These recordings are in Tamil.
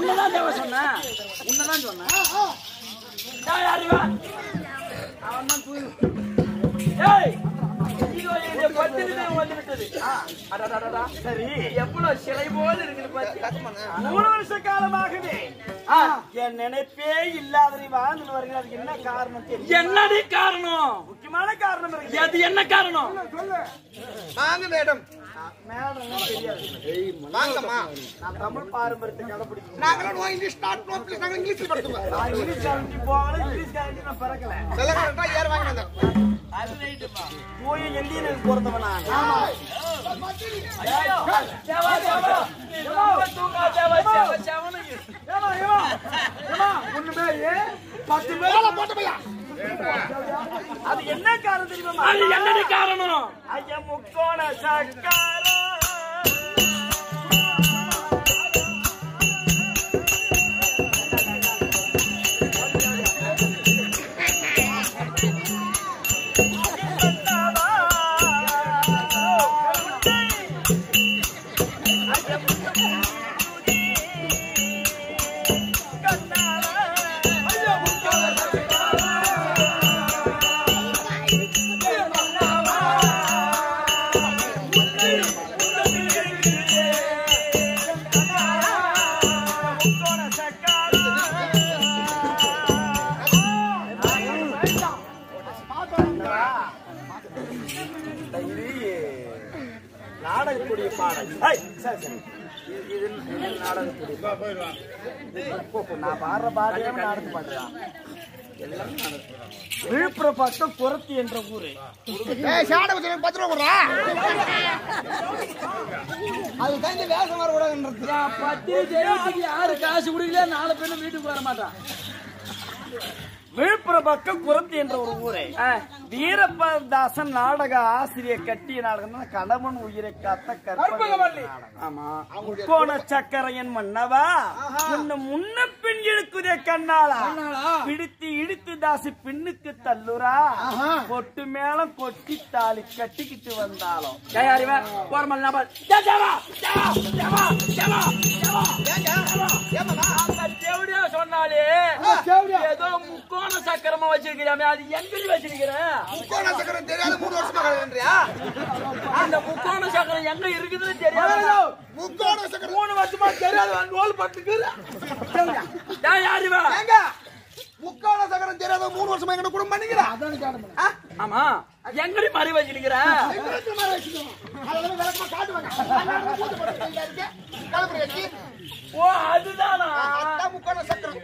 உன்னதான் தேவ சொன்னேன் உன்னதான் சொன்னேன் டேய், அறிவா. அவன் தான் தூய். ஏய், இதோ இந்த பத்திரிகை வந்து விட்டது. ஆ, அடடடடா. சரி எவ்வளவு சிலை போல இருக்குது பாத்தி. மூணு வருஷ காலமாகவே ஆ, என் நினைப்பே இல்லாத நீ வாழ்ந்து வருகிற அதுக்கு என்ன காரணம் தெரியும் என்னடி காரணம் முக்கியமான காரணம் இருக்கு அது என்ன காரணம் வாங்க மேடம் மேடம் தெரியாது வாங்கம்மா நான் தமிழ் பாரம்பரியத்தை கடைபிடிக்கிறேன் நாங்களும் no English not no please நாங்க இங்கிலீஷ்ல படிச்சுவோம் நான் இங்கிலீஷ் காரண்டி போகல இங்கிலீஷ் காரண்டி நான் பிறக்கல செல்லகா ஏர் வாங்கி வந்தேன் போய் எல்லியனுக்கு பிறந்தவன் நான் ஐயோ, தேவா, தேவா. ரொம்ப தூங்கா, தேவா, தேவா, தேவான்னு இரு. ஏம்மா, ஏம்மா, ஏம்மா, ஒண்ணு பேரு, பத்து பேர் போட்ட பையா அது என்ன காரணம் தெரியுமா அது என்னடி காரணம் ஐயா முக்கோண சக்காரா நாடகக்கூடிய பாடல் ஐய், சரி சரி இது- இது இது நாடகக்கூடிய பாடல். போ, போ, நான் பாடுற பாடலே நாடகம் பாடுறான் எல்லாம் நாடகம். விழுப்புரம் பக்கம் குரத்தி என்ற ஊரு ஏய் சாட வச்சு பத்து ரூபா கொடுறா அது தான் இந்த வேஷம் வரக்கூடாதுன்றது பத்து ஜெயத்துக்கு யாரு காசு குடிக்கல நாலு பேரும் வீட்டுக்கு வர மாட்டான் விழுப்புரம் பக்கம் குரத்தி என்ற ஒரு ஊரே வீரப்பதாசன் நாடக ஆசிரியர் கட்டிய நாடகம் தான் கணவன் உயிரை காத்த கற்பகவல்லி ஆமா முக்கோண சக்கரையன் மன்னவா உன்னை முன்ன பின் இழுக்குதே கண்ணாளா பிடித்து இழுத்து தாசி பின்னுக்கு தள்ளுரா கொட்டு மேளம் கொட்டி தாலி கட்டிக்கிட்டு வந்தாலும் போர்மல் நபர் தேவடியா சொன்னாலே ஏதோ முக்கோண சக்கரமா வச்சிருக்கிறாமே அது எங்கடி வச்சிருக்கிறேன் முக்கோண சக்கரம் தெரியாத மூணு வருஷமா கிடையாதுன்றியா அந்த முக்கோண சக்கரம் எங்க இருக்குதுன்னு தெரியாது முக்கோண சக்கரம் மூணு வருஷமா தெரியாது நோல் பட்டுக்கு யாரு இவன்? ஏங்க முக்கோண சக்கரம் தெரியாத மூணு வருஷமா எங்க குடும்பம் பண்ணிக்கிறா ஆமா எங்கடி மறி வச்சிருக்கிற ஓ அதுதானா முக்கோண சக்கரம்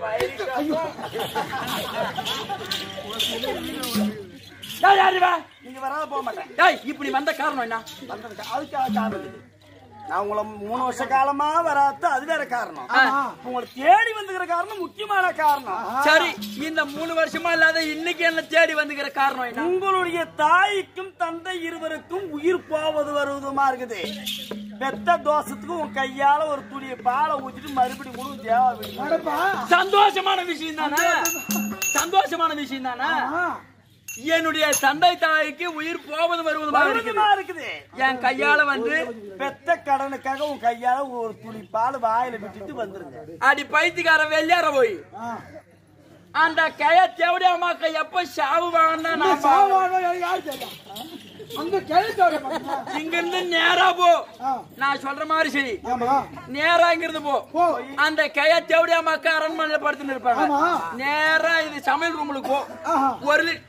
டேய், யாரு இவன்? நீங்க வராத போக மாட்டேன் டேய் இப்படி வந்த காரணம் என்ன வந்ததுக்கு அதுக்காக காரணம் இது. நான் உங்களை மூணு வருஷ காலமா வராது அது வேற காரணம் உங்களை தேடி வந்துக்கிற காரணம் முக்கியமான காரணம் சரி இந்த மூணு வருஷமா இல்லாத இன்னைக்கு என்ன தேடி வந்துக்கிற காரணம் என்ன உங்களுடைய தாய்க்கும் தந்தை இருவருக்கும் உயிர் போவது வருவதுமா இருக்குது பெத்த தோஷத்துக்கு உன் கையால ஒரு துளியை பாலை ஊத்திட்டு மறுபடியும் கூட தேவை சந்தோஷமான விஷயம் தானே சந்தோஷமான விஷயம் தானே என்னுடைய தந்தை தாய்க்கு உயிர் போவது வருவதுமா இருக்குது என் கையால வந்து பெத்த கடனுக்காக உன் கையால ஒரு துளி பால் வாயில விட்டுட்டு வந்துருங்க அடி பைத்தியக்கார வெள்ளியார போய் அந்த கைய தேவடி அம்மாக்க எப்ப சாவு வாங்கினா இங்க இருந்து நேரா போ நான் சொல்ற மாதிரி செய் நேரா இங்க இருந்து போ அந்த கைய தேவடி அம்மாக்கு அரண்மனையில படுத்துன்னு இருப்பாங்க நேரா இது சமையல் ரூமுக்கு போ ஒரு லிட்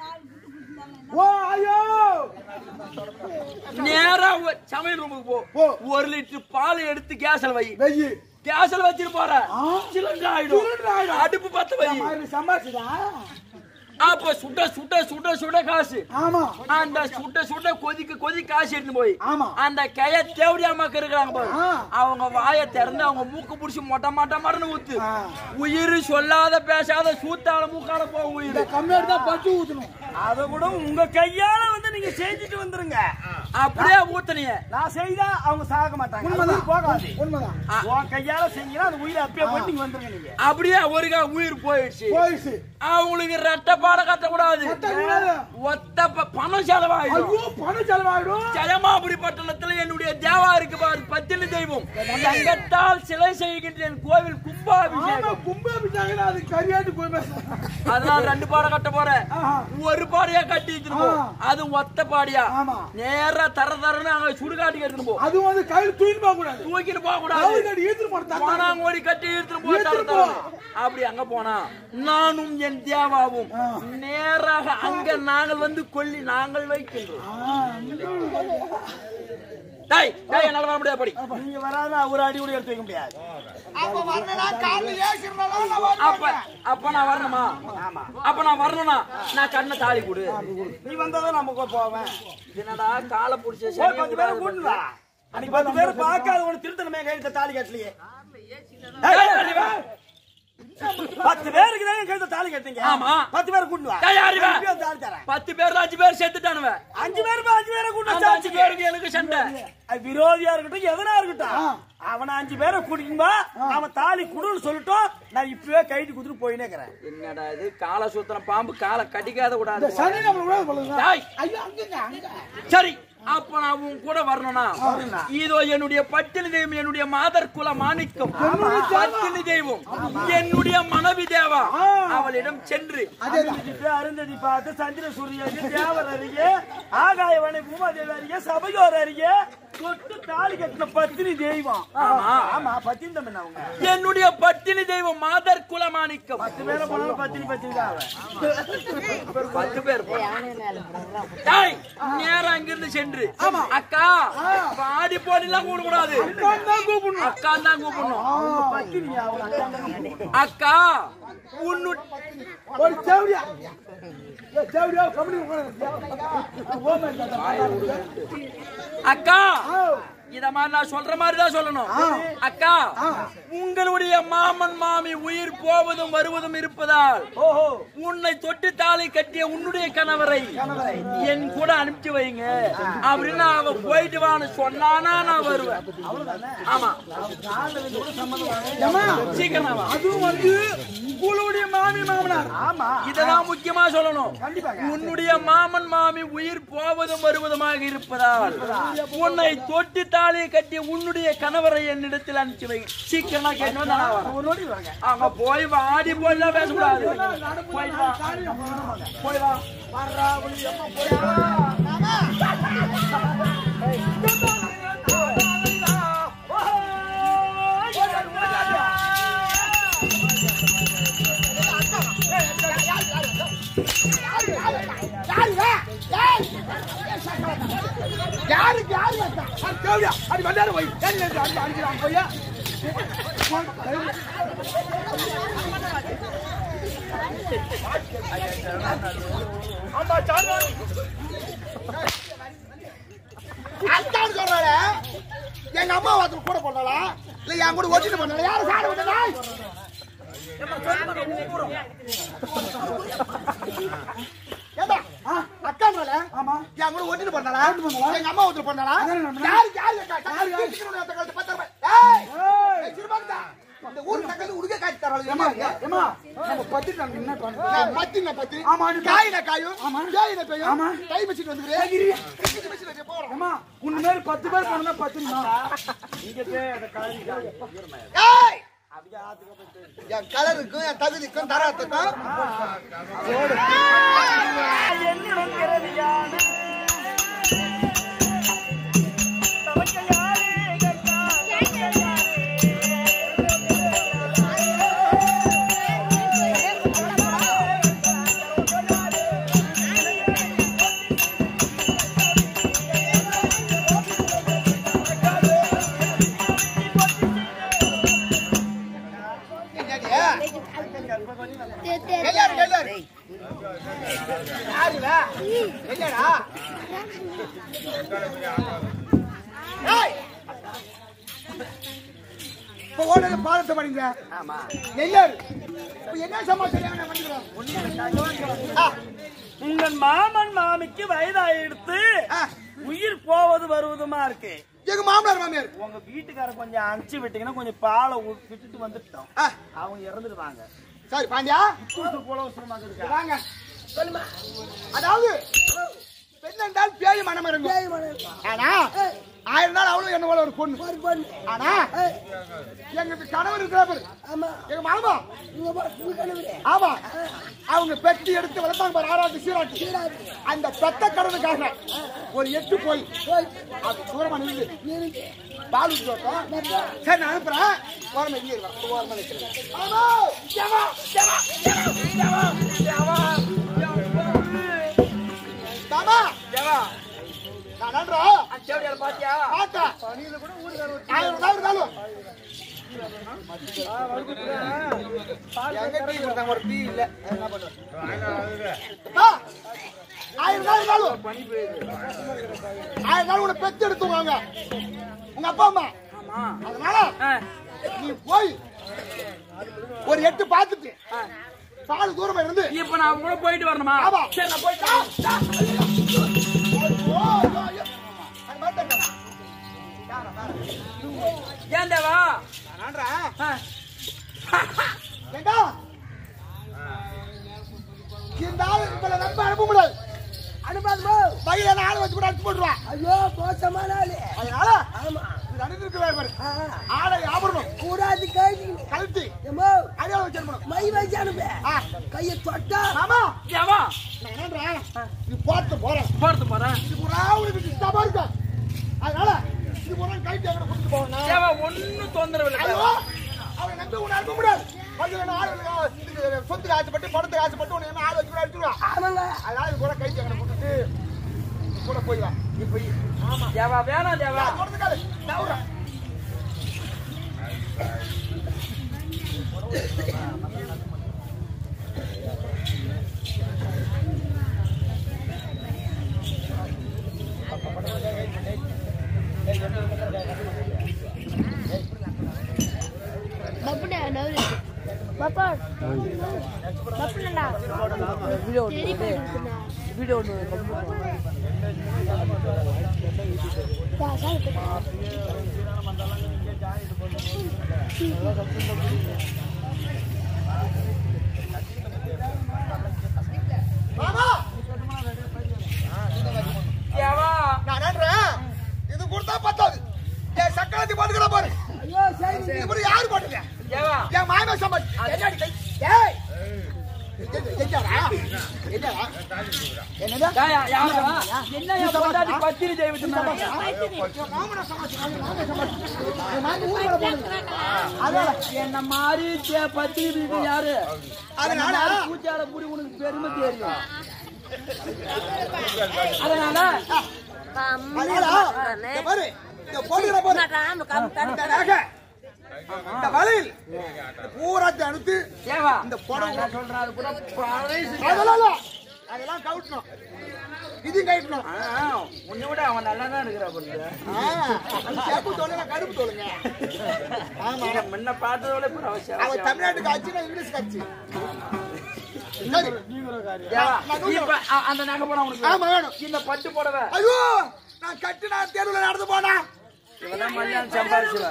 நேரா ஒ- சமையல் ரூமுக்கு போ ஒரு லிட்டர் பால் எடுத்து கேஸ்ல வை கேஸ்ல வச்சிட்டு போற சிலிண்டர் ஆயிடும் அடுப்பு பத்த வை அப்ப சுட சுட சுட சுட காசு அந்த சுட சுட கொதிக்க கொதிக்க காசு எடுத்து போய் அந்த கைய தேவடி அம்மாக்கு இருக்கிறாங்க பாரு அவங்க வாயை திறந்து அவங்க மூக்கு புடிச்சு மொட்டை மொட்டை மடன்னு ஊத்து உயிர் சொல்லாத பேசாத சூத்தால மூக்கால போகும் உயிர் அத கூட உங்க கையால வந்து நீங்க செஞ்சுட்டு வந்துருங்க அப்படியே ஊத்துனீங்க நான் செய்தா அவங்க சாக மாட்டாங்க உண்மைதான் போகாது உண்மைதான் உன் கையால செஞ்சீங்கன்னா அந்த உயிரை அப்பயே போட்டு நீங்க வந்துருங்க நீங்க அப்படியே ஒரு கா உயிர் போயிடுச்சு அவங்களுக்கு ரெட்ட பாட கட்ட கூடாது ஒத்த ப- பண பணம் செலவாயிடும் ஐயோ பணம் செலவாயிடும் ஜெயமாபுரி பட்டணத்துல என்னுடைய தேவா இருக்கு பாரு பத்தினி தெய்வம் தங்கத்தால் சிலை செய்கின்ற என் கோவில் ஆமா கும்பாபிஷேகம் கும்பாபிஷேகம் அது கரியாட்டு போய் அதனால ரெண்டு பாடம் கட்ட போறேன் ஆஹா. ஒரு பாடியா கட்டி எடுத்துட்டு போ ஆ. அது ஒத்த பாடியா ஆமா. நேரா தர தரன்னு அங்க சுடுகாட்டுக்கு எடுத்துட்டு போ அதுவும் வந்து கையில தூக்கிட்டு போக கூடாது தூக்கிட்டு போக கூடாது அவருக்கு ஈத்துட்டு போட்டாங்க போனாங்கோடி கட்டி எடுத்துட்டு போ தர இழுத்துட்டு போ. தரன்னு. அப்படி அங்க போனா நானும் என் தேவாவும் ஆ. நேராக அங்க நாங்கள் வந்து கொல்லி நாங்கள் வைக்கின்றோம் டேய் டேய் என்னால வர முடியாது படி நீங்க வராத ஒரு அடி கூட எடுத்து வைக்க முடியாது அப்ப வரலனா கால்ல ஏசிறனால நான் அப்ப அப்ப நான் வரணுமா ஆமா அப்ப நான் வரணும்னா நான் கண்ணை தாலி கொடு நீ வந்தாதான் நமக்கு போவேன் என்னடா காலை புடிச்ச போய் சரி பத்து பேரை கூட்டு வா அன்னைக்கு பத்து பேர் பார்க்காத உனக்கு திருத்தனமே கையெழுத்த தாலி கட்டலையே பத்து பேருக்கு தான் கையெழுத்த தாலி கட்டுங்க ஆமா. பத்து பேரை கூட்டு வா டேய், யாரு இவன்? இப்பயே தாலி தரேன் பத்து பேர் அஞ்சு பேர் செத்துட்டானுவ அஞ்சு பேர் அஞ்சு பேரை கூட்டு அந்த வா அஞ்சு பேருக்கு எனக்கு சண்டை அது விரோதியா இருக்கட்டும் எவனா இருக்கட்டும் அவன அஞ்சு பேரை கூட்டிக்கும்பா அவன் தாலி குடுன்னு சொல்லட்டும் நான் இப்பவே கைட்டு குடுத்துட்டு போயினே இருக்கிறேன் என்னடா இது காலை சுத்தன பாம்பு காலை கடிக்காத கூடாது சனி நம்மள விடாது போலுங்க டேய், ஐயோ அங்கங்க அங்க சரி அப்ப நான் உன் கூட வரணும்னா இதோ என்னுடைய பட்டினி தெய்வம் என்னுடைய மாதர் குல மாணிக்கம் பட்டினி தெய்வம் என்னுடைய மனைவி தேவா அவளிடம் சென்று அருந்ததி அருந்ததி பார்த்து சந்திர சூரியன் தேவர் அருகே ஆகாயவனை பூமாதேவி அருகே சபையோர் அருகே தொட்டு தாலி கட்டின பத்தினி தெய்வம் ஆமா. ஆமா பத்தினி தம்பி அவங்க என்னுடைய பட்டினி தெய்வம் மாதர் குல மாணிக்கம் பத்து பேரை போனாலும் பத்தினி பத்தினி தான் அவன் பத்து பேர் டேய், நேரா அங்கிருந்து சென்று அக்கா பாடி போடிலாம் கூடக்கூடாது தான் கூப்பிடணும் அக்கா தான் கூப்பிடணும் பத்தினி அவங்க அக்கா அக்கா உன்னு ஒரு சேவடியா ஏ சேவடியா கம்பெனி உட்கார்ந்து ஓமன் அக்கா இத மாதிரி நான் சொல்ற மாதிரி தான் சொல்லணும் அக்கா உங்களுடைய மாமன் மாமி உயிர் போவதும் வருவதும் இருப்பதால் ஓஹோ உன்னை தொட்டு தாலி கட்டிய உன்னுடைய கணவரை என் கூட அனுப்பிச்சு வைங்க அப்படின்னு அவ போயிட்டு வான்னு சொன்னானா நான் வருவேன் ஆமா ஏமா சீக்கிரம் வா. அதுவும் வந்து உங்களுடைய மாமி மாமனார் ஆமா இதெல்லாம் முக்கியமா சொல்லணும் கண்டிப்பாங்க. உன்னுடைய மாமன் மாமி உயிர் போவதும் வருவதுமாக இருப்பதால் உன்னை தொட்டி தாலியை கட்டி உன்னுடைய கணவரை என்னிடத்தில் அனுப்பிச்சு வை சீக்கிரமா கேட்டு நான் வரேன். ஒரு நோடி வாங்க அங்க போய் வாடி போய்லாம் பேசக்கூடாது போயிட்டு வா. போய் வா யாருக்கு யாரு சேவடியா அடி வந்தாரு போய் அடி அடி அடி அடிக்கிறான் போய் அதான் சொல்றாரு எங்க அம்மா வாத்து கூட பண்ணலா இல்ல என் கூட ஒட்டிட்டு பண்ணல யாரு சாடு பண்ணலா ஏண்டா அக்கான்றல ஆமா என் கூட ஒட்டிட்டு பண்ணலா பண்ணலா? எங்க அம்மா ஒருத்தர் பண்ணலா அதான் நான் பண்ணேன். யாரு யாரு யாரு யாரு ஏய் ஏய் சிறுபான்டா இந்த ஊர் தக்கல் உடுக்க காட்சி தரல ஏமா ஏமா ஏமா நம்ம பத்திட்டாங்க என்ன பண்றது நான் பத்தி நான் பத்தி ஆமா, நீ காயில காயும் ஆமா. காயில காயும் ஆமா. கை வச்சிட்டு வந்துக்கிறேன் போறோம் ஏமா உன்ன மாதிரி பத்து பேர் போனா பத்தினா இங்க போய் அந்த காலி ஏய் என் கலருக்கும் என் தகுதிக்கும் தரத்துக்கும் என்னுடன் பிறவியான தவக்கையாரே கட்டா எல்லாரும் எல்லாரும் யாருடா என்னடா ஏய் இப்போ ஓடுற பாதத்தை படிங்க ஆமா எல்லாரும் இப்போ என்ன சமாச்சாரம் நான் பண்ணிக்கிறேன் ஆ உங்கள் மாமன் மாமிக்கு வயதாயிடுத்து ஆ. உயிர் போவது வருவதுமா இருக்கு எங்க மாமனார் மாமியார் உங்க வீட்டுக்கார கொஞ்சம் அனுப்பிச்சு விட்டீங்கன்னா கொஞ்சம் பாலை ஊ- விட்டுட்டு வந்துட்டோம் ஆ, அவங்க இறந்துடுவாங்க சரி பாண்டியா தூசு போல அவசரமாக இருக்கா வாங்க சொல்லுமா அதாவது இப்ப பெண் என்றால் பேய் மனம் இருக்கும் பேய் மனம். ஆனா ஆயிரம் நாள் அவளும் என்ன போல ஒரு பொண்ணு ஒரு பொண்ணு. ஆனா ஏய், எங்க கணவர் இருக்கிற பாரு ஆமா. எங்க மாமா உங்க பா- உங்க கணவரே. ஆமா அவங்க பெட்டி எடுத்து வளர்த்தாங்க பாரு ஆறாட்டு சீராட்டு சீராட்டு. அந்த பெத்த கடனுக்காக ஒரு எட்டு போய் போய், அது தூரமா நின்று நிறுத்து. பால் ஊற்றி சரி நான் அனுப்புறேன் ஓரமா இங்கே இருக்கான் ஓரமா நிற்கிறேன் ஆமா தேவா தேவா தேவா தேவா தாமா தேவா நான் நன்றா அந்த தேவடியால பாத்தியா ஆட்டா ஆயிரம் ரூபாய் இருந்தாலும் எங்க டீ கொடுத்தாங்க ஒரு டீ இல்ல என்ன பண்றது அப்பா, ஆயிரம் ரூபாய் இருந்தாலும் ஆயிரம் நாள் உன்னை பெத்து எடுத்துவாங்க உங்க அப்பா அம்மா ஆமா அதனால ஆ, நீ போய் ஒரு எட்டு பார்த்துட்டு பால் தூரமா இருந்து இப்ப நான் அவங்க கூட போயிட்டு வரணுமா ஆமா. சரி நான் போயிட்டா ஐயோ, ஐயோ, ஐயோ. அது மாதிரி தான் இருக்கா? ஏன் தேவா நான் ஆடுறேன். ஆ, ஏண்டா? இந்த ஆளு உங்களை நம்ப அனுப்ப முடியாது அனுப்பாதமோ. பையில ஆளு வச்சு கூட அடிச்சு போட்டுருவான் ஐயோ, மோசமான ஆளு. அதனால ஆமா. இது அனுப்பியிருக்கிறார் பாரு ஆ, ஆடை ஆபரணம் கூடாது கைதிங்க. கழுத்து ஏம்மா, அடையாளம் வச்சு அனுப்பணும் மை வச்சு அனுப்பு. ஆ. கையை தொட்டா ஆமா தேவா நான் என்னன்றேன் நீ போட்டு போறேன் போறது போறேன் இது பூரா உனக்கு டிஸ்டர்பா இருக்கு அதனால இது பூரா கைட்டு எங்க கொண்டு போகணும் தேவா ஒண்ணும் தொந்தரவு இல்லை ஐயோ தேவா. அவனை நம்பி உன்னை அனுப்ப முடியாது கொஞ்சம் வேணும் ஆளு வேணும். இதுக்கு சொத்துக்கு ஆசைப்பட்டு பணத்துக்கு ஆசைப்பட்டு உன்னை என்ன ஆள் வச்சு கூட அடிச்சுடுவான் ஆமாங்க அதனால இது கூட கைட்டு எங்க கொடுத்துட்டு கூட போயிடலாம் நீ போய் ஆமா தேவா வேணாம் தேவா கொடுத்துக்காது நவுறேன் Bapak nari. Bapak. Bapak nana. Video Video nu. Ya, saya மாமா தேவா நான் நன்றேன் இது கொடுத்தா பத்தாது என் சக்கரத்தை போட்டுக்கிற பாரு ஐயோ சரி இது கூட யாரு போட்டுங்க தேவா என் மாயமா சம்பத் என்னடி கை ஏய் என்னடா என்னடா என்னடா தேயா, யாரா? என்ன என் பொண்டாட்டி பத்திரி தெய்வத்து மேல? அதனால என்ன மாதிரி தே- பத்திரி வீட்டு யாரு அதனால பூச்சார புடி உனக்கு பெருமை தெரியும் அதனால அதனால இங்க பாரு இந்த போடுகிற பாரு இந்த நகை இந்த வலையில் பூராத்தை அனுத்து தேவா இந்த புடவை நான் சொல்றேன் அது கூட பழசு. அதெல்லாம் இல்ல. அதெல்லாம் கவுட்டணும் இதையும் கட்டணும் ஆ, உன்னை விட அவன் நல்லா தான் இருக்கிறா பொண்ணு சேப்பு தோலுங்க கருப்பு தோலுங்க ஆமா முன்ன பார்த்ததை விட இப்ப அவசியம் அவன் தமிழ்நாட்டுக்கு ஆச்சு நான் இங்கிலீஷ் காட்சி சரி தேவா, இப்ப அ- அந்த நகை போனா உனக்கு ஆமா வேணும் இந்த பட்டு புடவை ஐயோ நான் கட்டு நான் தெருவுல நடந்து போனா இவதான் மல்யாணம் சம்பாதிச்சுவா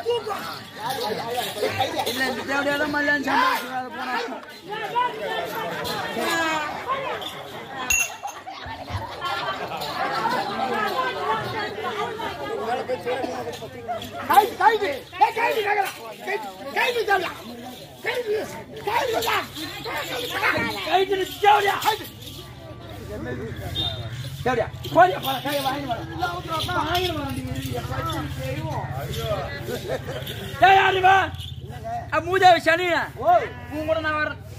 இல்ல இந்த தேவடியா தான் மல்யாணம் சம்பாதிச்சுவா அது போனா கைது கைது ஏய், கைது நகரா கைது கைது தேவையா கைது கைது கொண்டா. கைது தேவடியா தேவடியா போறியா போற கையை வாங்கி வர வாங்கி வர ஏய் யாரு இவ அ மூதேவி சனி ஓ உன் கூட நான் வரேன்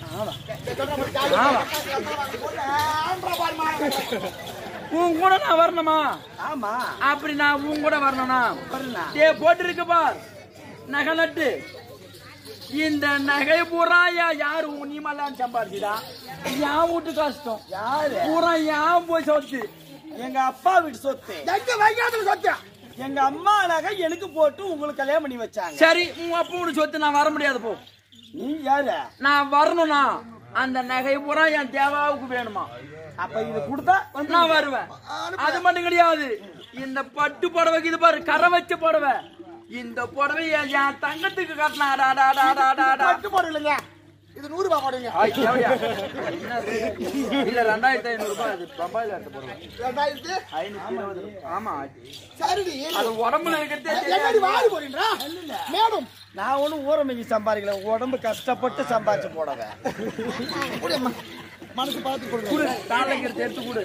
ஆமா ஆந்திரா பாருமா. உன் கூட நான் வரணுமா ஆமா அப்படி நான் உன் கூட வரணும்னா வரலாம். டே போட்டு இருக்கு பார் நகை நட்டு இந்த நகை பூரா யா- யாரு உன் நீ மல்லான்னு சம்பாதிச்சுடா என் வீட்டு கஷ்டம் யாரு பூரா ஏன் போய் சொத்து எங்க அப்பா வீட்டு சொத்து எங்க வைகாத்துல சொத்தியா எங்க அம்மா நகை எனக்கு போட்டு உங்களுக்கு கல்யாணம் பண்ணி வச்சாங்க சரி உன் அப்பா வீட்டு சொத்து நான் வர முடியாது போ நீ யாரு நான் வரணும்னா அந்த நகை பூரா என் தேவாவுக்கு வேணுமா அப்ப இது கொடுத்தா வந்து நான் வருவேன் அது மட்டும் கிடையாது இந்த பட்டு புடவைக்கு இது பாரு கரை வச்ச புடவை இந்த புடவை என் என் தங்கத்துக்கு கட்டினாடாடாடாடாடா பட்டு போடு இல்லைங்க இது நூறு ரூபாய் போடுங்க ஆய், தேவையா? என்ன rate? இல்ல ரெண்டாயிரத்தி ஐநூறு ரூபாய் அது பம்பாயில எடுத்து போடுவோம் ரெண்டாயிரத்தி ஐநூத்தி இருபது ஆமா சரிடி அது உடம்புல இருக்கிறதே என்னடி தெரியாது வாரி போறீங்களா மேடம் நான் ஒண்ணும் ஊரமைக்கு சம்பாதிக்கல உடம்பு கஷ்டப்பட்டு சம்பாதிச்சு போடவேன் முடியம்மா மனசு பார்த்து கொடுங்க குடு தாளைங்கிறது எடுத்து கொடு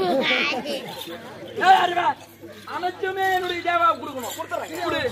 ஏய், அறிவா, அனைத்துமே என்னுடைய தேவா கொடுக்கணும் கொடுத்துறேன் கொடு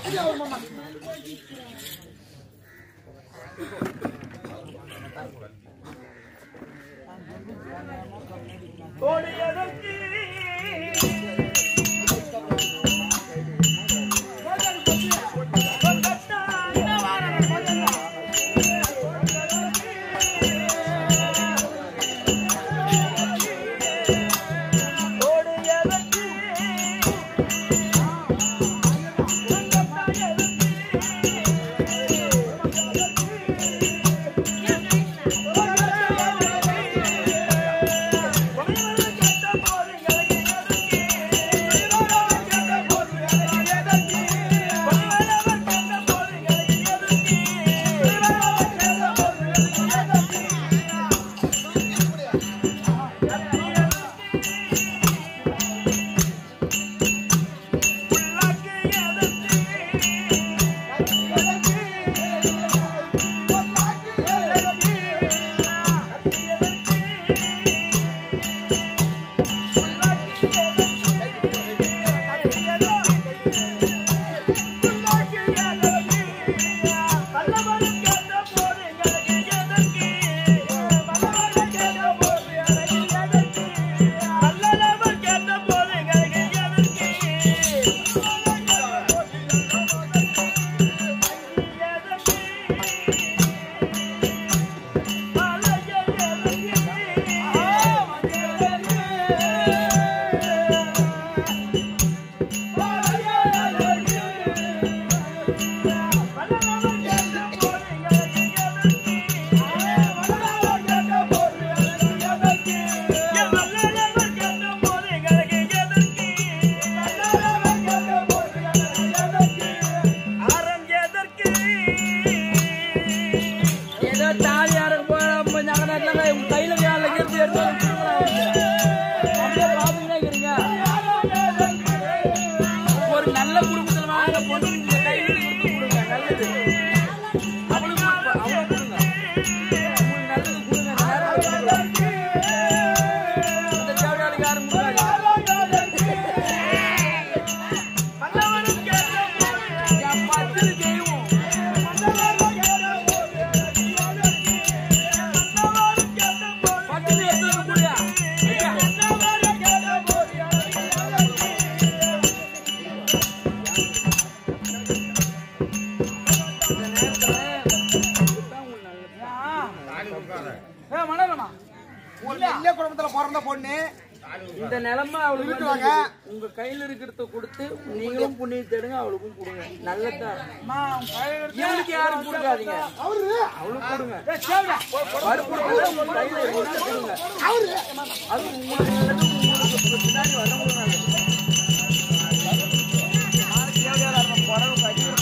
ஏதோ தாலி அறுக்க போற நகரத்துல உங்க கையில வேலை எடுத்து எடுத்து அப்படியே பாத்துக்கிட்டே இருக்கிறீங்க ஒரு நல்ல குடும்பத்துல வாங்க பொண்ணு இந்த கையில கொடுத்து கொடுங்க நல்லது அவளுக்கு கொடுப்பா, அவளுக்கு கொடுங்க உங்களுக்கு நல்லது கொடுங்க இந்த நேரத்துல கொடுங்க. இந்த தேவையாளுக்கு யாரும் கொடுக்காதீங்க. என் பத்திரி தெய்வம் பக்கத்துல எடுத்து வந்து கொடுயா. ஐயா. இந்த நேரத்துல இதுதான் உங்களுக்கு நல்லது. ஏய், மனோரமா, ஒரு நல்ல குடும்பத்துல பிறந்த பொண்ணு இந்த நிலைமை அவளுக்கு இருக்குவாங்க. வந்து உங்க கையில இருக்கிறத கொடுத்து நீங்களும் புண்ணியம் தேடுங்க அவளுக்கும் கொடுங்க நல்லதா இவனுக்கு யாரும் கொடுக்காதீங்க அவரு அவளுக்கு கொடுங்க வறுப்புடுங்க உங்க கையில இருக்கிறத கொடுங்க அவரு அது உங்களுக்கு நல்லது உங்களுக்கு பின்னாடி வரவங்களுக்கு நல்லது நாளைக்கு தேவையான இருக்கும். புடவை கட்டிக்கிற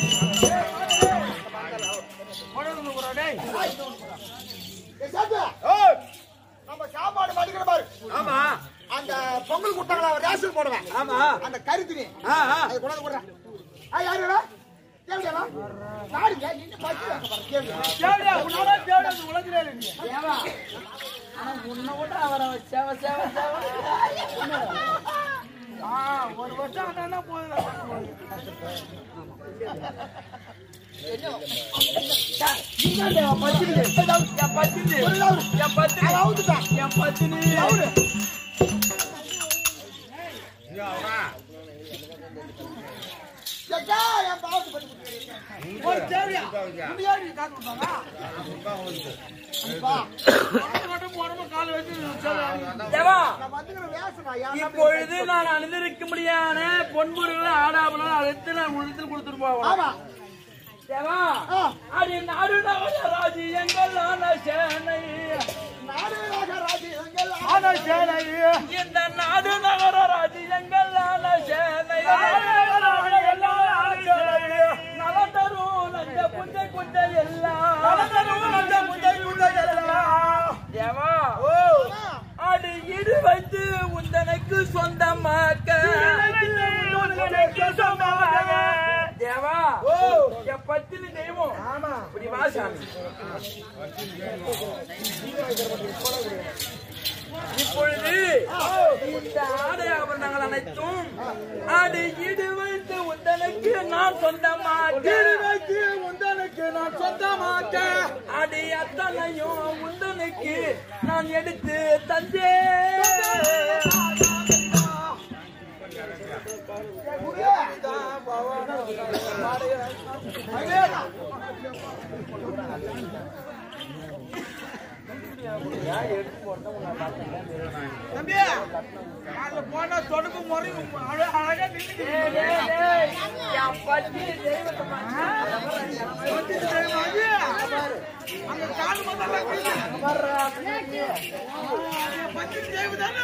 புடவை. புடவை ஒரு டேய். ஏய், சாப்பிடு. நம்ம சாப்பாடு மடிக்கிற பாரு ஆமா அந்த பொங்கல் கொடுத்தாங்களா ரேஷன் போடுவேன் ஆமா அந்த கருத்துனி ஆ, ஆ. அது கொண்டாந்து கொடுறேன் ஆ யாருடா கேவியாடா நாடுங்க நீங்க பச்சு வைக்க பாரு கேவியா தேவடியா, உன்னால தேவடியா, அது உலகத்திலே இருக்கு. தேவா. ஆனா உன்னை விட அவரை சேவ, சேவ, சேவ. ஆ, ஒரு வருஷம் ஆனா போதும் என் பத்தினி என் பத்தினி என் பத்தினி அவுத்துட்டான் என் பத்தினி ஏக்கா, என் பாவத்து பண்ணி கொடுத்துருக்கேன். ஒரு தேவையா? முடியாது, நீ காத்து விட்டானா? அப்பா, தேவா நான் வந்துக்கிற வேஷம் நான் ஏன் இப்பொழுது நான் அணிந்திருக்க முடியாத பொன்பொருள் ஆடாபலம் அழைத்து நான் உள்ளத்தில் கொடுத்துட்டு போவேன் ஆமா தேவா ஆ. அடி நாடு நகர ராஜ்யங்கள் ஆன சேனை நாடு ராஜ்யங்கள் ஆன சேனை இந்த நாடு நகர ராஜ்யங்கள் ஆன சேனை நலந்தரும் நஞ்ச புஞ்சை குஞ்சை எல்லாம் நலந்தரும் நஞ்ச புஞ்சை குஞ்சை உனக்கு சொந்தமாக்க தேவா என் பத்தினி தெய்வம் இப்படி வா சாமி இப்பொழுது இந்த ஆடை ஆபரணங்கள் அனைத்தும் ஆடு ஈடு வைத்து உந்தனுக்கு நான் சொந்தமாக்க உந்தனுக்கு நான் சொந்தமாக்க அடி அத்தனையும் உந்தனுக்கு நான் எடுத்து தந்தேன் தம்பி அதுல போனா தொடப்பு முறை அழ- அழகா நின்னுட்டு என் பத்தி தெய்வத்தை அங்க கால் முதல்ல பத்து தேவை தானே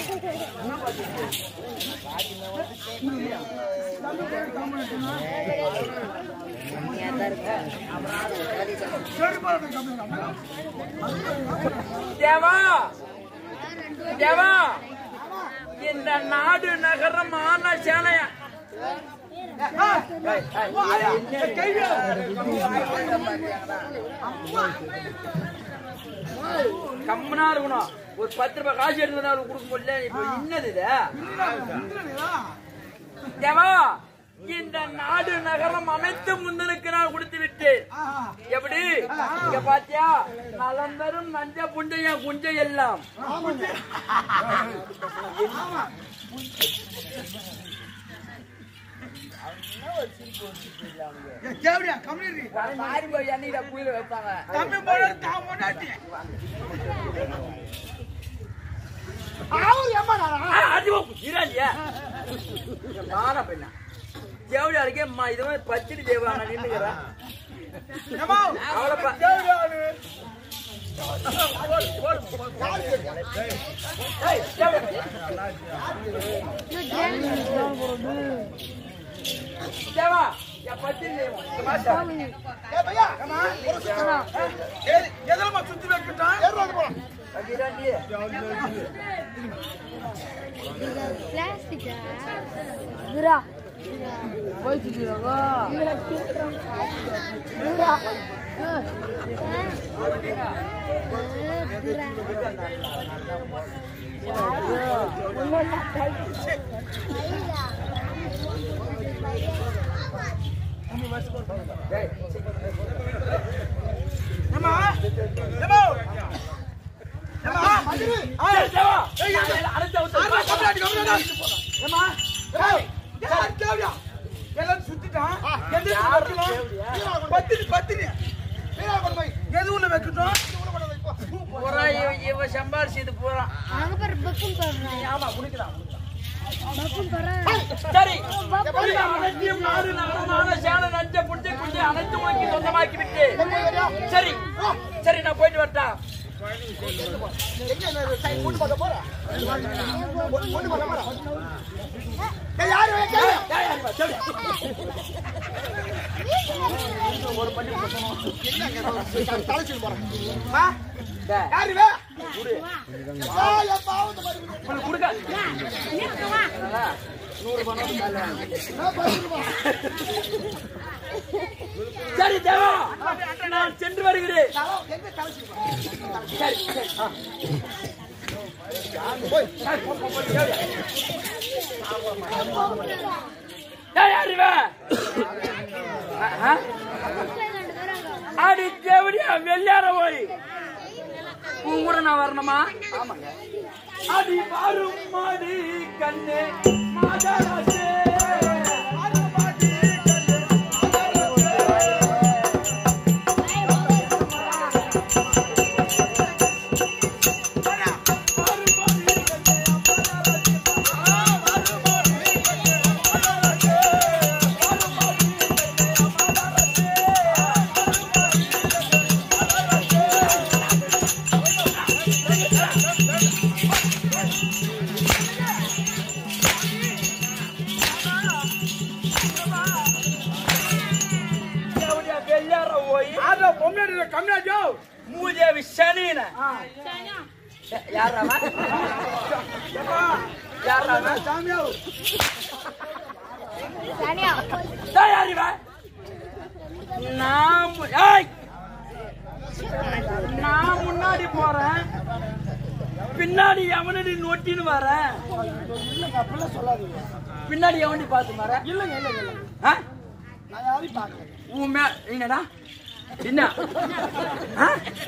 தேவா தேவா இந்த நாடு நகரம் ஆன சேனைய கம்மனா இருக்கணும் ஒரு பத்து ரூபாய் காசு எடுத்து கொடுக்க முடியல இப்ப என்னது இது தேவா இந்த நாடு நகரம் அமைத்து முந்தனுக்கு நான் கொடுத்து விட்டேன் எப்படி இங்க பாத்தியா நலம் தரும் நஞ்ச புஞ்சைய குஞ்சை எல்லாம் கேவடியா கம்யூனிட்டி மாறி போய் எண்ணெயில குயில வைப்பாங்க தம்பி போட தான் போட்டாட்டி இராலியா மாற பெண்ணா தேவடியா இருக்கே மா இது மாதிரி பச்சடி தேவா நான் நின்னுக்கிறேன் அவளை பா- ஏய், தேவடியா. தேவா என் பச்சடி தேவா இந்த மாசம் எதிரமா சுத்தி வைக்கிட்டான் இராண்டி பிளாஸ்டிக்கா குரா ஏமா ஏமா ஏமா ஏய், தேவா ஏய், அரைச்ச ஊத்து. ஏமா ஏய் யார் கேவடியா எல்லாம் சுத்திட்டான் எந்த வைக்கணும் பத்தினி பத்தினி எதுவுல வைக்கட்டும் பூரா இவ- இவ சம்பாரிச்சது பூரா அங்க பாரு பப்பும் போடுறான் ஆமா குடிக்கலாம் பப்பும் போடுறான் சரி இந்த அனைத்தையும் நாடு நகரமான சேன நஞ்ச புஞ்சை குஞ்சை அனைத்து உனக்கு சொந்தமாக்கி விட்டு சரி சரி நான் போயிட்டு வரட்டா டேய், உனக்கு கொடுக்க நல்லா, நூறு பணம் காலைல வாங்கி. சரி தேவா நான் சென்று வருகிறேன் சரி சரி ஆ. சரி, போ, போ, போ, தேவையா? ஏய், யார் இவன்? ஆ, ஆ? அடி தேவடியா வெள்ளார போய் உன் கூட நான் வரணுமா அடி வரும் மாடி கண்ணு மாதராசே தேவடியா வெள்ளார போய் ஆதா பொம்மையாடி கம்மியாஜோ மூதேவி சனின யார் அவன் யாரா அவன்? தனியா டேய், யார் இவன்? நான் மு- ஏய்! நான் முன்னாடி போறேன் பின்னாடி எவனடி நொட்டின்னு வரேன் இல்லைங்க அப்படிலாம் சொல்லாதீங்க பின்னாடி எவனடி பார்த்து வர இல்லைங்க இல்லைங்க இல்லைங்க ஆ? நான் யாரையும் பார்க்கல உன் மே என்னடா என்ன ஆ?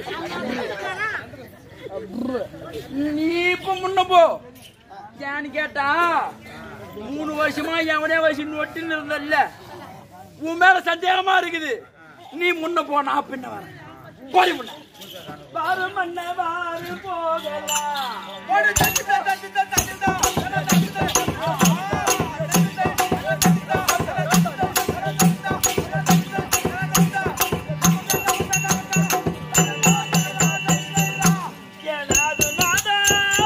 நீ இப்ப முன்ன போ ஏன்னு கேட்டா மூணு வருஷமா எவனே வயசு நொட்டின்னு இருந்தல்ல உன் மேல சந்தேகமா இருக்குது நீ முன்ன போ நான் பின்ன வரேன் போடி முன்ன வாரு மன்ன வாரு போகலாம் போடு தட்டிதா தட்டிதா தட்டிதா எனது நாதா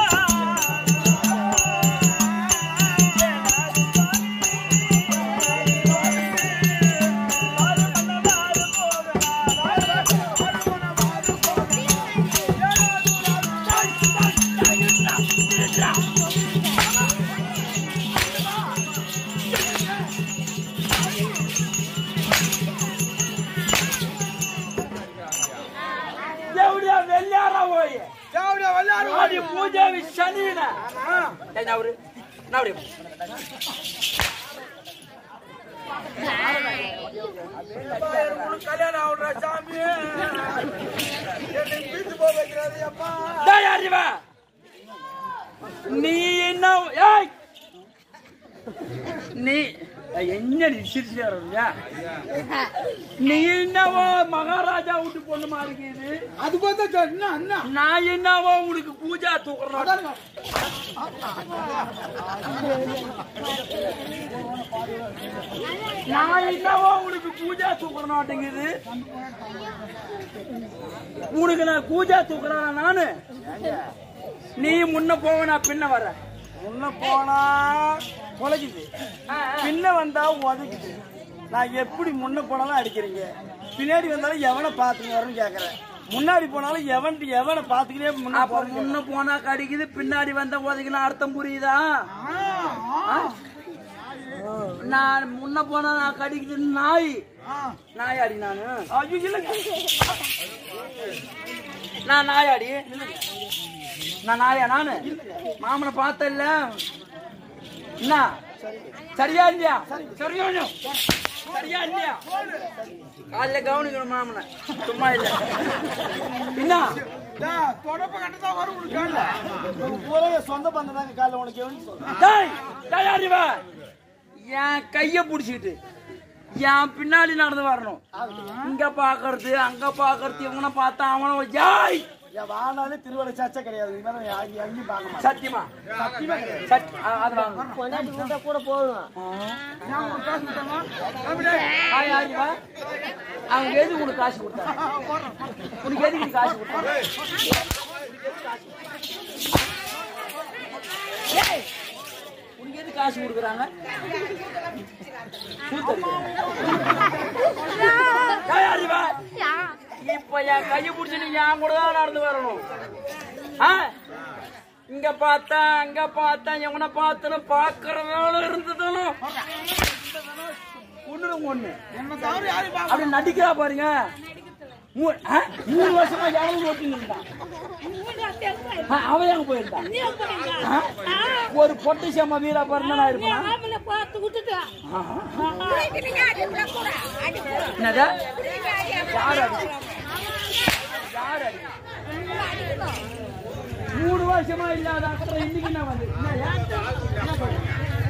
దేవుడా వెళ్ళారా పోయి தேவடியா விளையாடு అది పూజ శనిన నవరు నవరు கல்யாணம் ஆகுற சாமி என்னை வீட்டு போக வைக்கிறாரு அப்பா దయారివా நீ என்ன ஏய் நீ என்னடி சிரிச்சாருயா நீ என்னவோ மகாராஜா விட்டு பொண்ணு மாதிரி இருக்குது அது பார்த்தா என்ன அண்ணா நான் என்னவோ உனக்கு பூஜா தூக்குறேன் நான் என்னவோ உனக்கு பூஜா தூக்குற மாட்டேங்குது உனக்கு நான் பூஜா தூக்குறேன் நானு நீ முன்ன போவ நான் பின்ன வர்றேன் முன்ன போனா குலைக்குது பின்ன வந்தா உதைக்குது நான் எப்படி முன்ன போனாலும் அடிக்கிறீங்க பின்னாடி வந்தாலும் எவனை பார்த்துக்கு வரேன்னு கேக்குறேன் முன்னாடி போனாலும் எவன் எவனை பார்த்துக்கிட்டே முன்ன அப்ப போறீங்க முன்ன போனா கடிக்குது பின்னாடி வந்த உதைக்குன்னு அர்த்தம் புரியுதா ஆ? நான் முன்ன போனா நான் கடிக்குது நாய் நாயாடி நானு ஐயோ இல்லைங்க நான் நாயாடி நான் நாயா நானு மாமனை பார்த்தல்ல என்ன சரியா இல்லையா சரியா சரியா இல்லையா காலைல கவனிக்கணும் மாமனை சும்மா இல்ல என்ன தொடப்ப கண்டுதான் வரும் உனக்கு பூரா என் சொந்த பந்தம் தாங்க காலைல உனக்கு எவனு சொல்றேன் டேய் தயாரிவா என் கைய புடிச்சிக்கிட்டு என் பின்னாடி நடந்து வரணும் இங்க பாக்குறது அங்க பாக்குறது இவனை பார்த்தா அவனை ஜாய் என் வாழ்நாளே திருவள்ளை சர்ச்சை கிடையாது இது மாதிரி நான் எங்கேயும் எங்கேயும் பார்க்க மாட்டேன் சத்தியமா சத்தியமா கிடையாது சத்தி ஆ, அது வாங்க ஆய், ஆரிவா அவங்க எதுக்கு உனக்கு காசு கொடுத்தாங்க உனக்கு எதுக்கு நீ காசு கொடுத்தாங்க ஏய், உனக்கு எதுக்கு காசு கொடுக்குறாங்க ஏய், ஆரிவா இப்ப என் கையை பிடிச்சி நீ என் கூட தான் நடந்து வரணும் ஆ? இங்க பார்த்தா அங்க பார்த்தா எவனை பார்த்தனு பாக்குறதால இருந்ததுனும் ஒண்ணு ஒண்ணு அப்படி நடிக்கிறா பாருங்க மூ- ஆ? மூணு வருஷமா எவனும் ஓட்டின்னு இருந்தான் ஆ, அவன் எங்க போயிருந்தான் ஆ? ஒரு பொட்டு சேம வீரா பாருங்க நான் இருப்பேன் என்னதா யார் அடி யார் அடி மூணு வருஷமா இல்லாத அப்புறம் இன்னைக்கு நான் வந்து என்ன ஏன்? என்ன சொல்ற?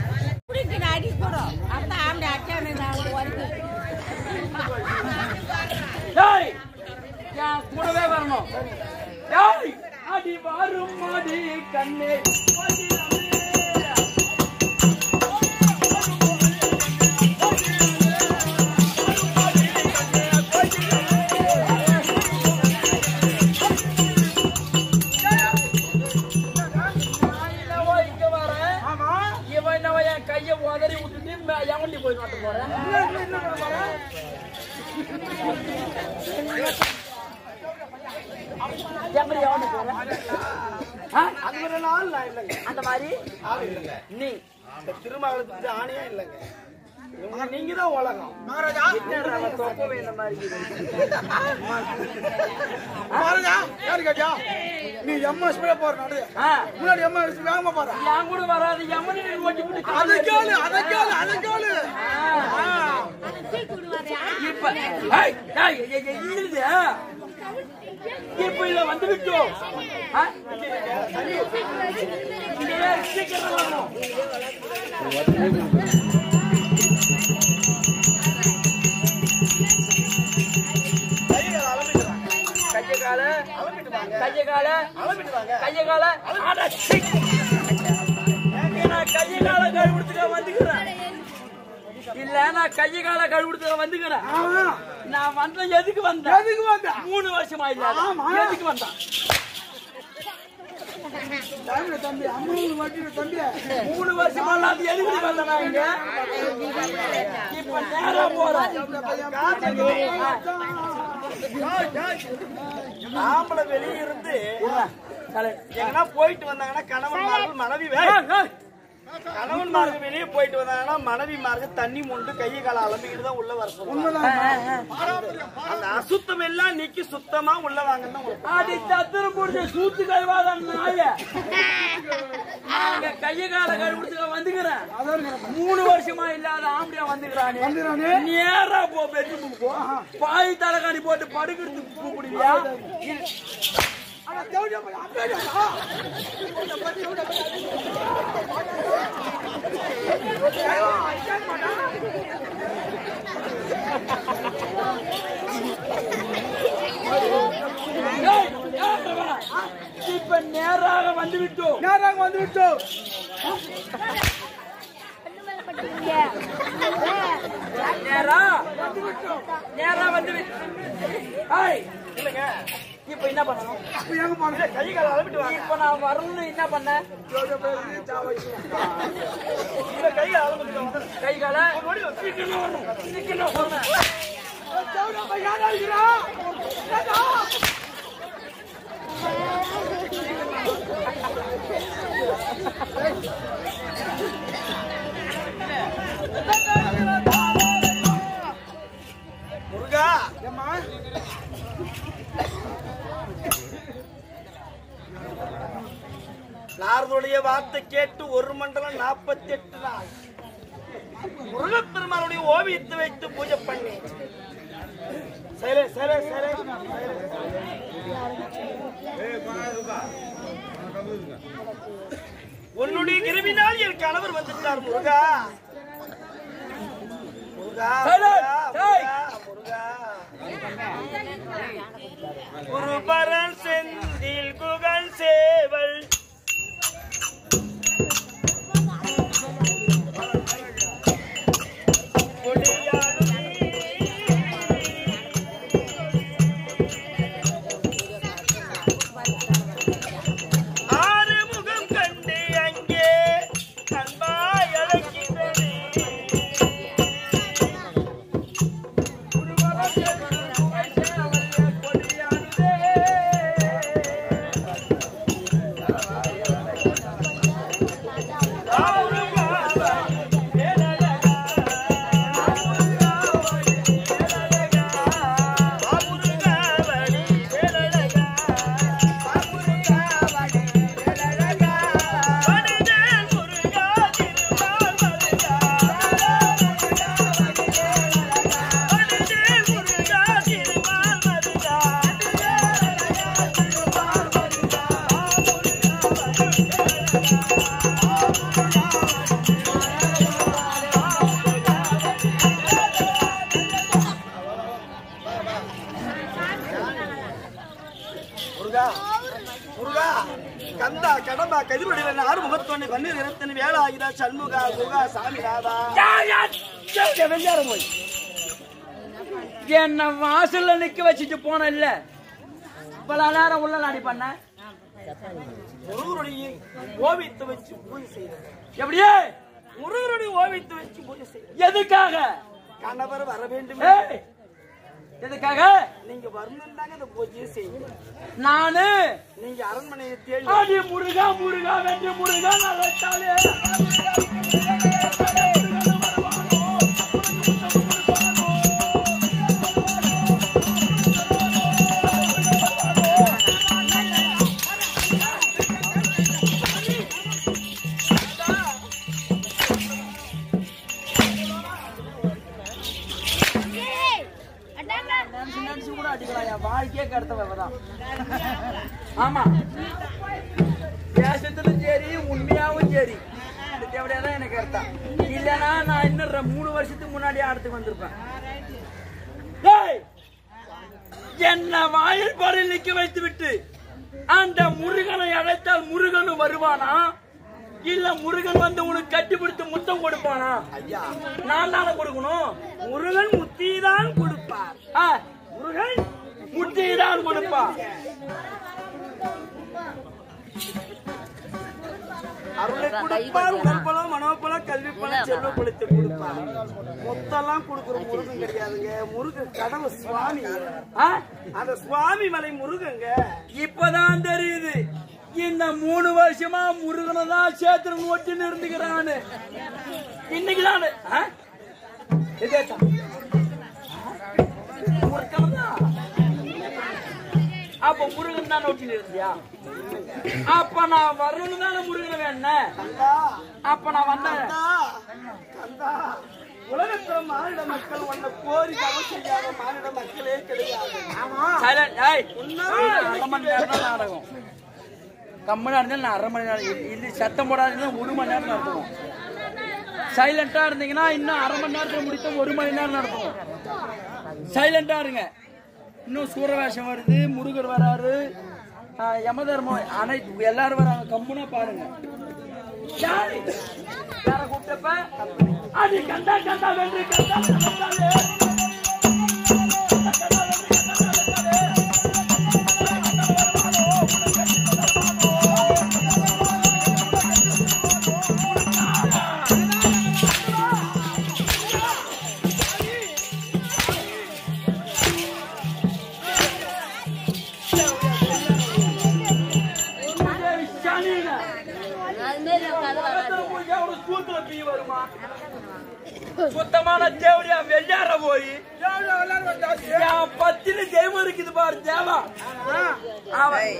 டேய் என் கூடவே வரணும் டேய் அடி வரும் அடி கண்ணே இவன் என்னவோ என் கையை உதறி விட்டுட்டு மே- எவன்டி போய் நாட்டு போறேன் எப்படி எவன்டி போறேன் ஆ? அது ஒரு நாள் நான் இல்லைங்க அந்த மாதிரி ஆள் இல்லைங்க நீ இந்த திருமகளத்துக்கு ஆணையே இல்லைங்க இவங்க நீங்க தான் உலகம் மகாராஜா என்னடா அவன் தொப்பை இந்த மாதிரி இருக்குது? மகாராஜா யாரு கேட்டியா நீ எம்எஸ் ஸ்பீட போற நடு ஆ, முன்னாடி எம்எஸ் வேகமா போற என் கூட வராது எம்மனி ஓட்டி விட்டு அதை கேளு அதை கேளு அதை கேளு இப்ப ஏய், ஏய், ஏய், ஏய், என்னது? இப்ப இத வந்து விட்டோம் ஆ? இங்கே சீக்கிரம் வரணும். கைய கால கைய கால கைய கால அட, சீ. நான் கைய கால கழுவிடுத்துக்க வந்துக்கிறேன் இல்ல நான் கைய கால கழுவிடுத்துக்க வந்துக்கிறேன் நான் வந்த எதுக்கு வந்தேன் எதுக்கு வந்த மூணு வருஷமா இல்ல ஆமா. எதுக்கு வந்தான் டைம்ல தம்பி அம்மா வட்டின தம்பி மூணு வருஷமா நான் எதுக்கு வந்தேன் நான் இங்க இப்ப நேரா போறேன் ஆம்பளை வெளியே இருந்து எங்கன்னா போயிட்டு வந்தாங்கன்னா கணவன்மார்கள் மனைவி வே- கணவன்மார்கள் வெளியே போயிட்டு வந்தாங்கன்னா மனைவிமார்கள் தண்ணி மொண்டு கையை கால அலம்பிக்கிட்டு தான் உள்ள வர சொல்லுவாங்க அந்த அசுத்தம் எல்லாம் நீக்கி சுத்தமா உள்ள வாங்கன்னு தான் உங்களுக்கு அடி சத்திரம் முடிஞ்ச சூத்து கழுவாத நாய நாங்க கைய கால கழுவிடுத்துக்க வந்துக்கிறேன் மூணு வருஷமா இல்லாத ஆம்படியா வந்துக்கிறானே வந்துக்கிறானே. நேரா போ பெட்ரூமுக்கு போ பாய் தலைகாணி போட்டு படுக்கிறதுக்கு கூப்பிடுவியா அட தேவடியா போய் அங்கடா ஏய், ஏய், வா. இப்ப நேராக வந்து விட்டோம் நேராக வந்து விட்டோம் நேரா நேரா வந்து விட்டோம் ஏய், இல்லைங்க இப்ப என்ன பண்ணணும் இப்ப எங்க போன கை கால அலம்பிட்டு வாங்க இப்ப நான் வரணும்னு என்ன பண்ண இல்ல கை கால அலம்பிட்டு வாங்க கை கால ஓடி வந்து சீக்கிரம் வரணும் சீக்கிரம் வரணும் தேவடியா போய் யாரா இருக்கிறா முருகா ஏம்மா நாரதுடைய வார்த்தை கேட்டு ஒரு மண்டலம் நாற்பத்தி எட்டு நாள் முருகப்பெருமானுடைய ஓவியத்தை வைத்து பூஜை பண்ணி சரி சரி சரி உன்னுடைய கிருமினால் என் கணவர் வந்துட்டார் முருகா முருகா சரி, முருகா, சரி. முருகா குருபரன் செந்தில் குகன் சேவல் ஆறு முகம் கண்டு அங்கே அன்பாய் அழைக்கின்றனே முருகா முருகா கந்தா கடம்பா கதிர்வடிவன் ஆறு முகத்தோணி பன்னீர் இருத்தனி வேலாயுதா சண்முகா குகா சாமிநாதா வெள்ளாரம் போய் என்ன வாசல்ல நிக்க வச்சுட்டு போன இல்ல இவ்வளவு நேரம் உள்ள நாடி பண்ண முருகருடைய ஓவியத்தை வச்சு பூஜை செய்யறது எப்படியே முருகருடைய ஓவியத்தை வச்சு பூஜை செய்யறது எதுக்காக கணவர் வர வேண்டும் ஏய், எதுக்காக நீங்க வரணும் தாங்க இந்த பூஜையை செய்யுங்க நானு நீங்க அரண்மனையை தேடி ஆடி முருகா முருகா வென்று முருகா நலத்தாலே ஏய், அதாங்க. நினைச்சு நினைச்சு கூட அடிக்கலாம் என் வாழ்க்கையே கடத்தவதான் ஆமா தேசத்திலும் சரி உண்மையாவும் சரி இந்த தேவையா தான் எனக்கு அர்த்தம் இல்லைன்னா நான் இன்னும் ரெ- மூணு வருஷத்துக்கு முன்னாடியே ஆடத்துக்கு வந்திருப்பேன் டேய், என்ன வாயில் பாறையில் நிக்க வைத்து விட்டு அந்த முருகனை அழைத்தால் முருகனும் வருவானா இல்ல முருகன் வந்து உனக்கு கட்டி பிடித்து முத்தம் கொடுப்பானா ஐயா நான் தானே கொடுக்கணும் முருகன் முத்திதான் கொடுப்பார் ஆ, முருகன் முட்டிதான் கொடுப்பான் அருளை கொடுப்பார் உடற்பலம் மனோபலம் கல்வி பலம் செல்வ பலத்தை கொடுப்பார் மொத்தம்லாம் கொடுக்குற முருகன் கிடையாதுங்க முருகன் கடவுள் சுவாமி ஆ? அந்த சுவாமி மலை முருகங்க இப்பதான் தெரியுது இந்த மூணு வருஷமா முருகனை தான் சேத்திரன் ஒட்டின்னு இருந்துக்கிறான்னு இன்னைக்கு தானே அப்ப முருகன் தான் ஒட்டின்னு இருந்தியா அப்ப நான் வரணும் தானே முருகனை வேணும் கந்தா அப்ப நான் வந்தேன் கந்தா கந்தா உலகத்துல மானிட மக்கள் உன்னை கோரி தவம் செய்யாத மானிட மக்களே கிடையாது சைலண்ட் ஏய் அரை மணி நேரம் தான் நாடகம் கம்மனா இருந்தாலும் நான் அரை மணி நேரம் இது- இது சத்தம் போடாது ஒரு மணி நேரம் நடத்துவோம் சைலண்டா இருந்தீங்கன்னா இன்னும் அரை மணி நேரத்துல முடித்த ஒரு மணி நேரம் நடத்துவோம் சைலண்டா இருங்க இன்னும் சூரவேஷம் வருது முருகர் வராரு ஆஹ், யமதர்மம் அனைத்து எல்லாரும் வராங்க கம்முனா பாருங்க யாரு? யாரை கூப்பிட்டப்ப அடி கண்டா கண்டா வென்று கண்டா கண்டாலே. ஏய், சனியனே. பக்கத்துல போய் எவ்வளவு சூத்துல பீ வருமா? சுத்தமான தேவடியா வெள்ளார போய் என் பத்தினி தெய்வம் இருக்குது பாரு தேவா அவன்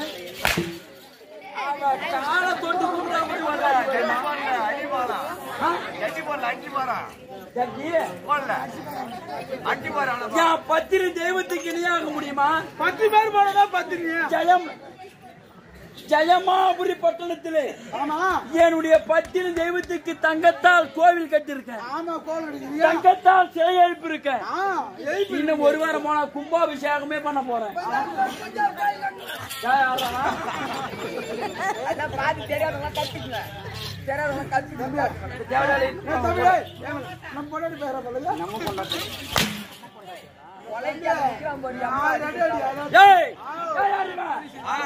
அவன் காலை தொட்டு கும்பிடுற மாதிரி வர்றான். ஆ? ஜக்கி, என் பத்தினி தெய்வத்துக்கு இணையாக முடியுமா பத்து பேர் போனதான் பத்திரிக்கை ஜெயம் ஜெயமாபுரி பட்டணத்திலே ஆமா என்னுடைய பத்தினி தெய்வத்துக்கு தங்கத்தால் கோவில் கட்டியிருக்கேன் ஆமா கோல் அடிக்கிறீங்க தங்கத்தால் சிலை எழுப்பியிருக்கேன் ஆ எழுப்பி இன்னும் ஒரு வாரம் போனா கும்பாபிஷேகமே பண்ண போறேன் யார் யாரா? தேவதாளி. தம்பி ஏய், ஏன் நம்ம பொண்டாட்டி பேரா சொல்லுங்க நம்ம பொண்டாட்டி யார் அடி அடி அடி ஏய், யார் யார் இவன்?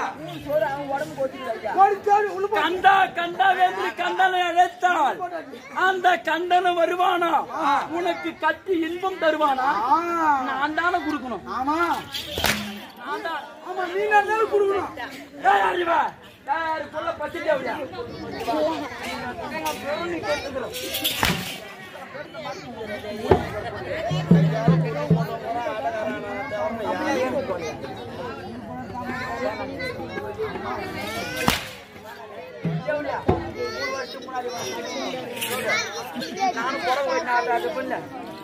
கோடிச்சாடி உள்ள போ கண்டா கண்டா வேந்து கண்டனை அழைத்தால் அந்த கண்டனை வருவானா உனக்கு கட்டி இன்பம் தருவானா ஆ நான் தானே கொடுக்கணும் ஆமா நான் தான் ஆமா நீங்க இருந்தாலும் கொடுக்கணும் ஏய், யார் இவன்? ஏய், யார் சொல்ல பத்திட்டு அப்படியா நானும் புடவை கட்டின ஆள் அது பண்ணல.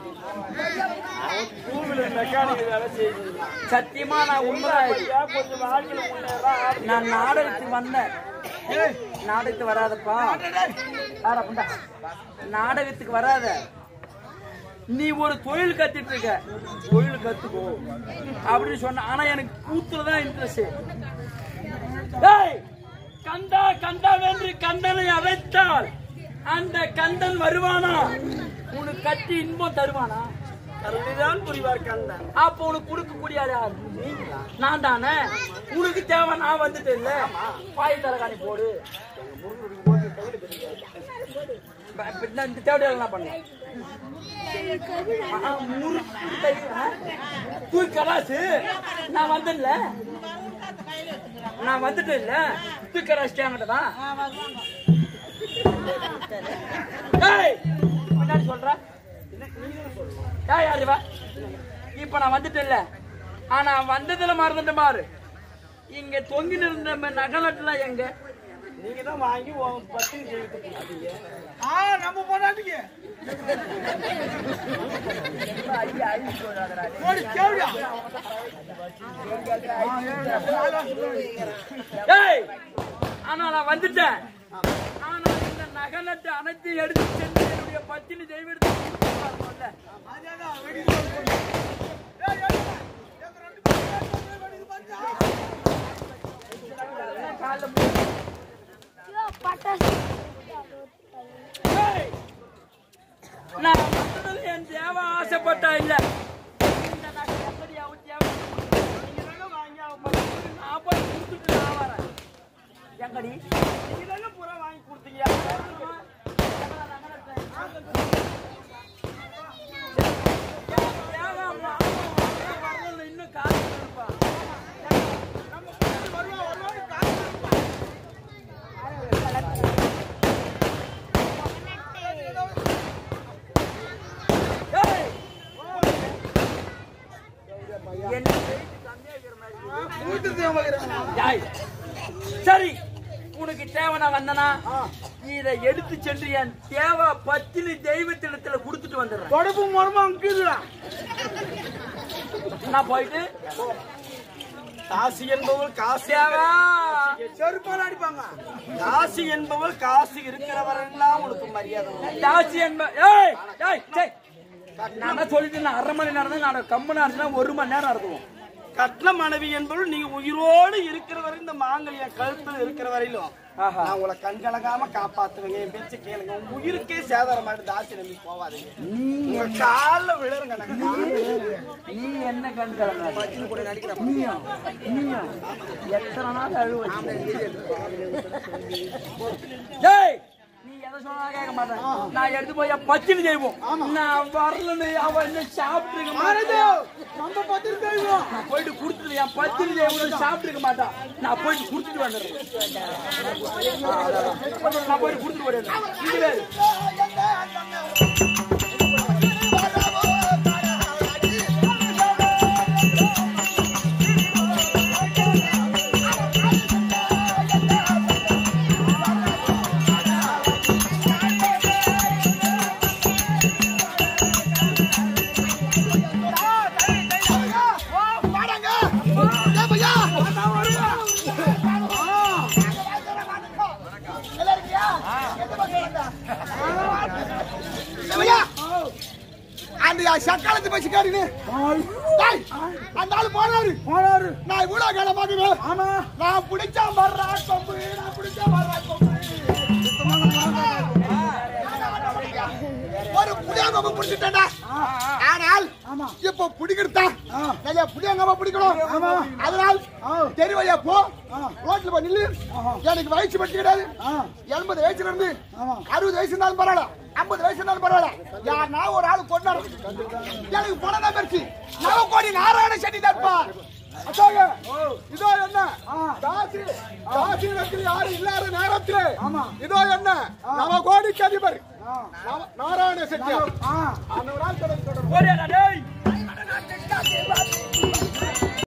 சத்தியமா நான் உண்மைதான் நான் நாடகத்துக்கு வந்தேன் நாடகத்துக்கு வராதப்பா யாரா புண்டா? நாடகத்துக்கு வராத நீ ஒரு தொழில் கத்துட்டு இருக்க தொழில் கத்துக்கோ அப்படின்னு சொன்ன ஆனா எனக்கு கூத்துல தான் இன்ட்ரெஸ்ட் ஏய் கந்தா கந்தா வென்று கந்தனை அழைத்தால் அந்த கந்தன் வருவானா உனக்கு கட்டி இன்பம் தருவானா கருணிதான் புரிவார் கந்தன் அப்ப உனக்கு கொடுக்க முடியாது யார் நான் தானே உனக்கு தேவை நான் வந்துட்டு இல்ல பாய் தரகாணி போடு ப- இப்ப இந்த- இந்த தேவையான என்ன பண்ண ஆ, முறுக்கு கை, ஆ? தூய் கலாசு நான் வந்தேன்ல நான் வந்துட்டேன் இல்ல தூய் கலாசிட்டே தான் ஏய் பின்னாடி சொல்ற ஏய் யாரு வா இப்ப நான் வந்துட்டேன்ல ஆனா வந்ததுல மறந்துட்டேன் பாரு இங்க தொங்கி நின்ற நகலட்டுல எங்க நீங்க தான் வாங்கி உன் பத்தினி ஜெயித்து கொடுத்தீங்க ஆ நம்ம போனாட்டிக்கு ஓடி கேவியா ஏய் ஆனா நான் வந்துட்டேன் ஆனா இந்த நகலட்டு அனைத்தையும் எடுத்து சென்று என்னுடைய பத்தினி தெய்வத்தை நான் வந்தது என் தேவை ஆசைப்பட்டா இல்ல இந்த நகை எப்படி அவன் தேவை நீங்க தாங்க வாங்கி அவன் பத்தினி நான் போய் கொடுத்துட்டு நான் வரேன் எங்கடி நீங்க தானே பூரா வாங்கி கொடுத்தீங்க இன்னும் காசு இருப்பா யாய். சரி உனக்கு தேவை நான் வந்தனா இதை எடுத்து சென்று என் தேவை பத்தினி தெய்வத்திடத்துல கொடுத்துட்டு வந்துடுறேன் தொடப்பு மரமா அங்கிருடா நான் போயிட்டு காசு என்பவள் காசு தேவா செருப்பால் அடிப்பாங்க காசு என்பவள் காசு இருக்கிறவரெல்லாம் உனக்கு மரியாதை உண்டு. தாசி என்ப ஏய் ஏய் டேய் நான் தான் சொல்லிட்டு நான் அரை மணி நேரம் தான் நான் கம்மு நேரம் ஒரு மணி நேரம் நடத்துவோம் கட்ன மனைவி என்பவள் நீங்க உயிரோடு இருக்கிற வரை இந்த மாங்கல்யம் கழுத்துல இருக்கிற வரையிலும் ஆஹா. நான் உங்களை கண்கலங்காம காப்பாத்துவேங்க என் பேச்சு கேளுங்க உங்க உயிருக்கே சேதாரம் ஆயிட்டு தாசி நம்பி போவாதீங்க உங்க கால்ல விழுறங்க நான் நீ என்ன கண் கலங்க நீயும் நீயும் எத்தனை நாள் அழுவ டேய் நீ எதை சொன்னாலும் கேட்க மாட்டேன் நான் எடுத்து போய் என் பச்சினி செய்வோம் நான் வரலன்னு அவன் என்ன சாப்பிட்டுருக்க மாட்டேன் நம்ம பத்திரி தெரியும் நான் போயிட்டு கொடுத்துட்டு என் பத்தினி செய்வோம் சாப்பிட்டுருக்க மாட்டான் நான் போயிட்டு கொடுத்துட்டு வந்துடுறேன் நான் போயிட்டு கொடுத்துட்டு வரேன் இது வேறு அந்த சக்காலத்து பசி காரினு அந்த ஆளு போனாரு போனாரு நான் இவ்வளவு காலம் பாக்குறேன் ஆமா நான் பிடிச்சா வர்றா கொம்பு நான் பிடிச்சா வர்றா கொம்பு ஒரு புளியாங்கம்பு பிடிச்சிட்டேன்டா ஆனால் இப்ப பிடிக்கிறதா நிறைய புளியாங்கம்பு பிடிக்கணும் அதனால் தெரு வழியா போ ரோட்ல போய் நில்லு எனக்கு வயசு பற்றி கிடையாது எண்பது வயசுல இருந்து அறுபது வயசு இருந்தாலும் பரவாயில்ல ஐம்பது வயசு இருந்தாலும் பரவாயில்ல யாருனா ஒரு ஆள் கொண்டாடும் எனக்கு பணம் தான் பெருசு நவ கோடி நாராயண செட்டி தற்பா அதாங்க இதோ என்ன தாசி தாசி இடத்தில் யாரும் இல்லாத நேரத்தில் இதோ என்ன நவ கோடிக்கு அதிபர் நவ- நாராயண செட்டி அந்த ஒரு ஆள் தொடர்பு தொடர்பு ஓடியாடா டேய்